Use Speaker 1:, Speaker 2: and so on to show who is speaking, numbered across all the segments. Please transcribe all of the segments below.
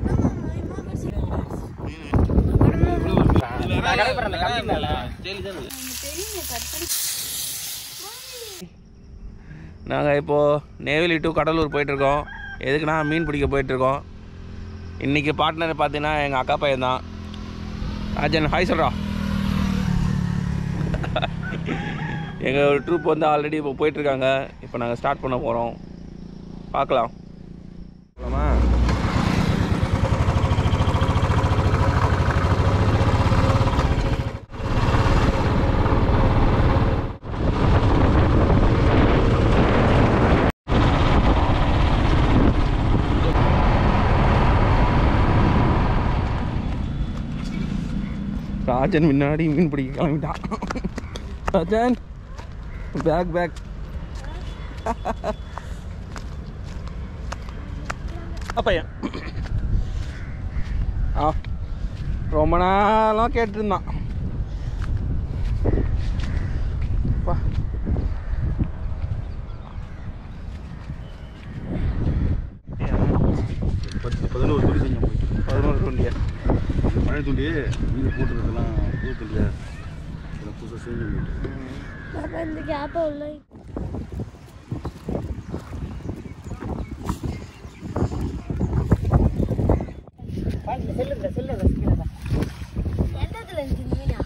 Speaker 1: நாங்கள் இப்போது நெய்வேலி டு கடலூர் போயிட்டுருக்கோம் எதுக்குன்னா மீன் பிடிக்க போயிட்டுருக்கோம் இன்றைக்கி பார்ட்னர் பார்த்தீங்கன்னா எங்கள் அக்கா பையன் தான் ராஜன் ஹாய் சொல்கிறா எங்கள் ட்ரூப் வந்து ஆல்ரெடி இப்போ போயிட்டுருக்காங்க இப்போ நாங்கள் ஸ்டார்ட் பண்ண போகிறோம் பார்க்கலாம் போகலாமா ராஜன் முன்னாடி மீன் பிடிக்க கிளம்பிட்டான் ராஜன் பேக் பேக் பையன் ஆ ரொம்ப நாளாக கேட்டிருந்தான் அப்பா.
Speaker 2: பத்து பதினோரு துணி செஞ்சோம் போயிட்டு
Speaker 1: பதினோரு டுவெண்ட்டியா
Speaker 2: பழைய துண்டி மீன் போட்டுறதெல்லாம் புது துண்டியா இதெல்லாம் புதுசாக செஞ்சு போயிட்டு
Speaker 3: பாப்பா இந்த கேப்பை உள்ள எந்தத்துல இருக்கு இந்த மீனா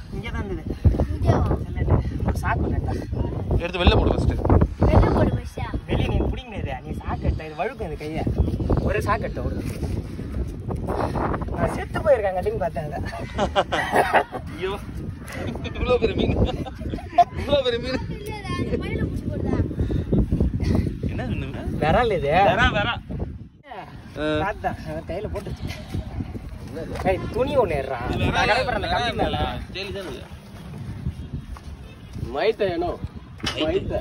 Speaker 3: இங்கேவா
Speaker 1: எடுத்து வெளில போடு ஃபஸ்ட்டு
Speaker 3: வெளில போடு மஷா
Speaker 4: வெளியே நீ பிடிங்க நீ சாக்கு எடுத்த இது வழுக்கும் இந்த கையை ஒரு சாக்கு எடுத்த ஒரு நான் செத்து போயிருக்கேன் கட்டின்னு பார்த்தேன்
Speaker 1: ஐயோ இவ்வளோ பெரிய மீன் இவ்வளோ பெரிய மீன்
Speaker 3: இல்லடா இந்த மடியில புடிச்சு போடுதா
Speaker 1: என்ன மீன்
Speaker 4: விரல் இது
Speaker 1: வேறா வேறா
Speaker 4: பார்த்தேன் அவன் கையில போட்டுச்சு ஏய், துணி ஒண்ணு ஏறா நான் கிளம்புறேன் அந்த கம்பி மேல
Speaker 5: மைத்த ஏனோ மைத்த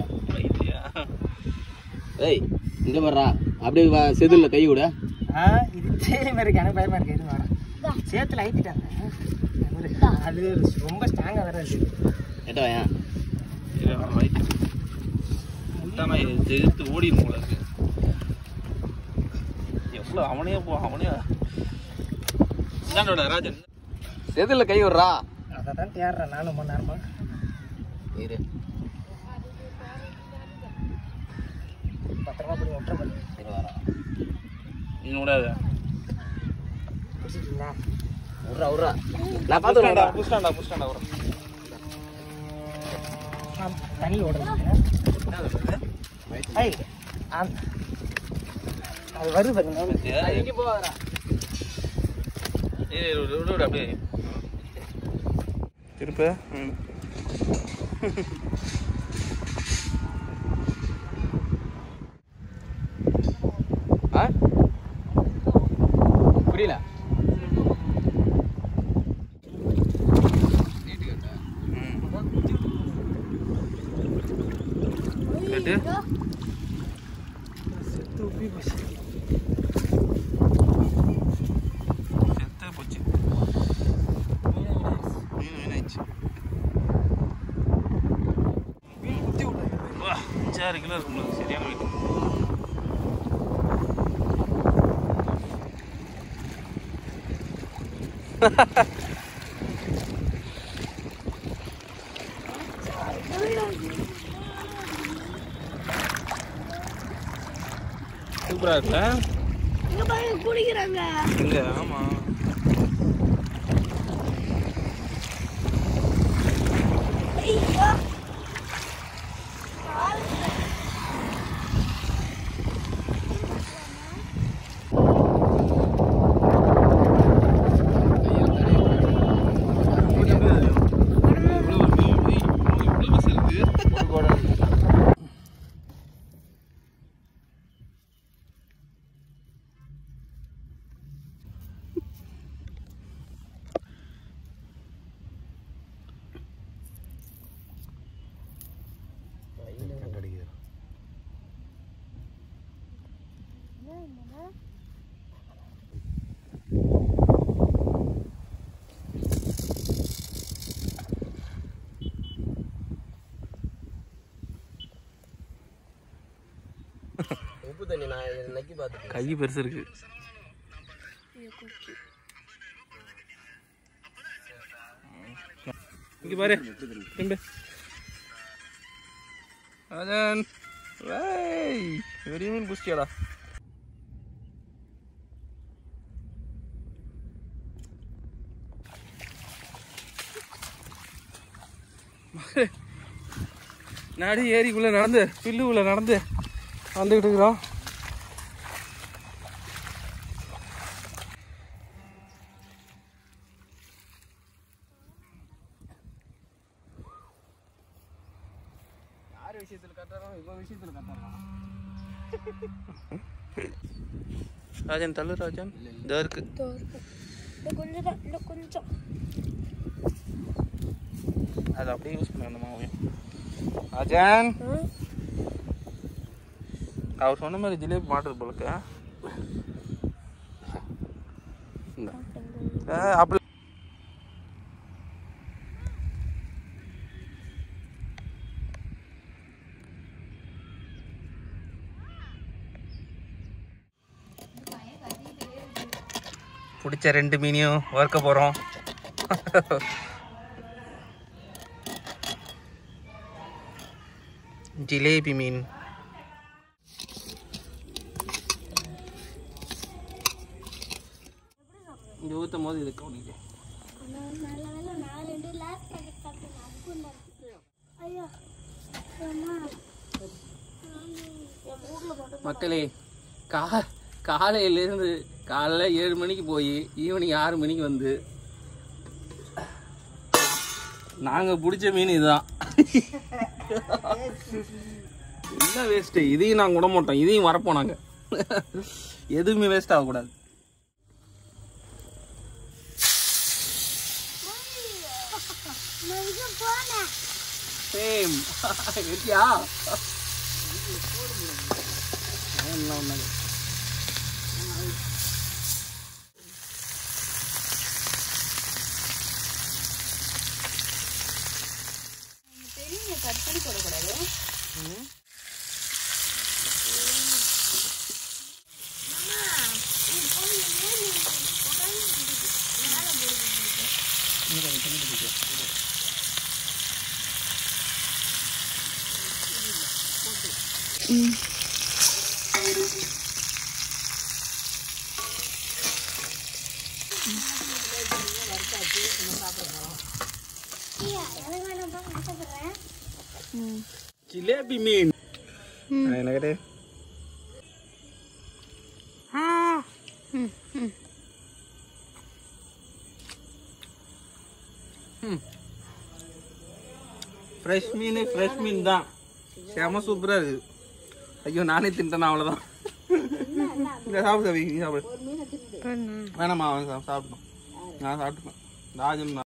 Speaker 5: ஏய் இங்க வர்றா அப்படியே வா செதில்ல கை விட
Speaker 4: ஆ இது சரி மாதிரி இருக்கு எனக்கு பயமா இருக்கு இது வேணாம் சேத்துல ஐத்திட்டாங்க அது ரொம்ப ஸ்ட்ராங்கா வேற இருக்கு
Speaker 5: எட்ட வாயா
Speaker 1: முட்டானா எதிர்த்து ஓடிடும் போல இருக்கு எவ்வளோ அவனே போ அவனே இந்தாண்டோட ராஜன்
Speaker 5: செதில்ல கை விடுறா
Speaker 4: அதை தான் தேடுறேன் நானும் மணி நேரமா
Speaker 5: இரு
Speaker 4: பத்திரமா போய் ஒற்றை பண்ணி
Speaker 5: இரு வரா
Speaker 1: நீ விடாத
Speaker 4: பிடிச்சிட்டீங்களா
Speaker 5: விட்றா விட்றா நான் பார்த்து
Speaker 1: புஷ்டாண்டா புஷ்டாண்டா வரும்
Speaker 4: தனி ஓடுறேன் ஐய் ஆம். அது வருது பாருங்க
Speaker 5: இங்க போறா
Speaker 1: ஏய் விடு விடு, விடு அப்படியே திருப்ப ம்.
Speaker 5: ஆ புரியல
Speaker 1: கேட்டு செத்தே போச்சு மீன் வீணாயிடுச்சு வா அஞ்சாறு கிலோ இருக்கும் உங்களுக்கு சரியான வெயிட் சூப்பரா இருக்குல்ல
Speaker 3: இங்க பாருங்க குடிக்கிறாங்க
Speaker 1: இங்க ஆமா
Speaker 3: ஐயோ
Speaker 5: உப்பு தண்ணி நான் நக்கி பார்த்துட்டேன்
Speaker 1: கை பெருசு இருக்கு இங்க பாரு திரும்ப அதான் வேய் பெரிய மீன் புஷ்டியாடா நடு ஏரிக்குள்ள நடந்து பில்லுக்குள்ள நடந்து வந்துக்கிட்டு இருக்கிறோம்
Speaker 5: யார் விஷயத்துல கத்துறோம் இவன் விஷயத்துல கத்துறான்
Speaker 1: ராஜன் தள்ளு ராஜன் இதோ இருக்கு
Speaker 3: இன்னும் கொஞ்சம் தான் இன்னும் கொஞ்சம்
Speaker 1: அதை அப்படியே யூஸ் பண்ண அந்த மாவையும் ராஜன் அவர் சொன்ன மாதிரி ஜிலேபி மாட்டுது போலக்கு அப்படி பிடிச்ச ரெண்டு மீனையும் வறுக்க போகிறோம் ஜிலேபி மீன் இங்கே ஊற்றும் போது இது கவனிக்க
Speaker 3: நல்ல வேலை நான் ரெண்டு லாஸ்ட் பாக்கெட் சாப்பிட்டேன் அதுக்கும் நடத்துக்கிறோம் ஐயா அம்மா என் மூக்கில் போட்டு
Speaker 1: மக்களே கா காலையிலேருந்து காலைல ஏழு மணிக்கு போய் ஈவினிங் ஆறு மணிக்கு வந்து நாங்கள் பிடிச்ச மீன் இதுதான் என்ன வேஸ்ட்டு இதையும் நாங்கள் விட மாட்டோம் இதையும் வரப்போம் நாங்கள் எதுவுமே வேஸ்ட் ஆகக்கூடாது
Speaker 3: நான் இங்கே போனேன்
Speaker 1: சேம் இருக்கியா என்ன ஒன்று
Speaker 3: பெரிய கட் பண்ணி போடக்கூடாது எனக்கு வேணாம் தான் ஆசைப்படுறேன்
Speaker 1: ஜிலேபி மீன் என்ன கேட்டு ஃப்ரெஷ் மீன் ஃப்ரெஷ் மீன் தான் செம சூப்பராக இருக்குது ஐயோ நானே தின்ட்டேன் அவ்வளோதான் இங்கே சாப்பிடு தம்பி, நீ சாப்பிடு வேணாம்மா அவன் சாப்பிட்டோம் நான் சாப்பிட்டுப்பேன் ராஜன்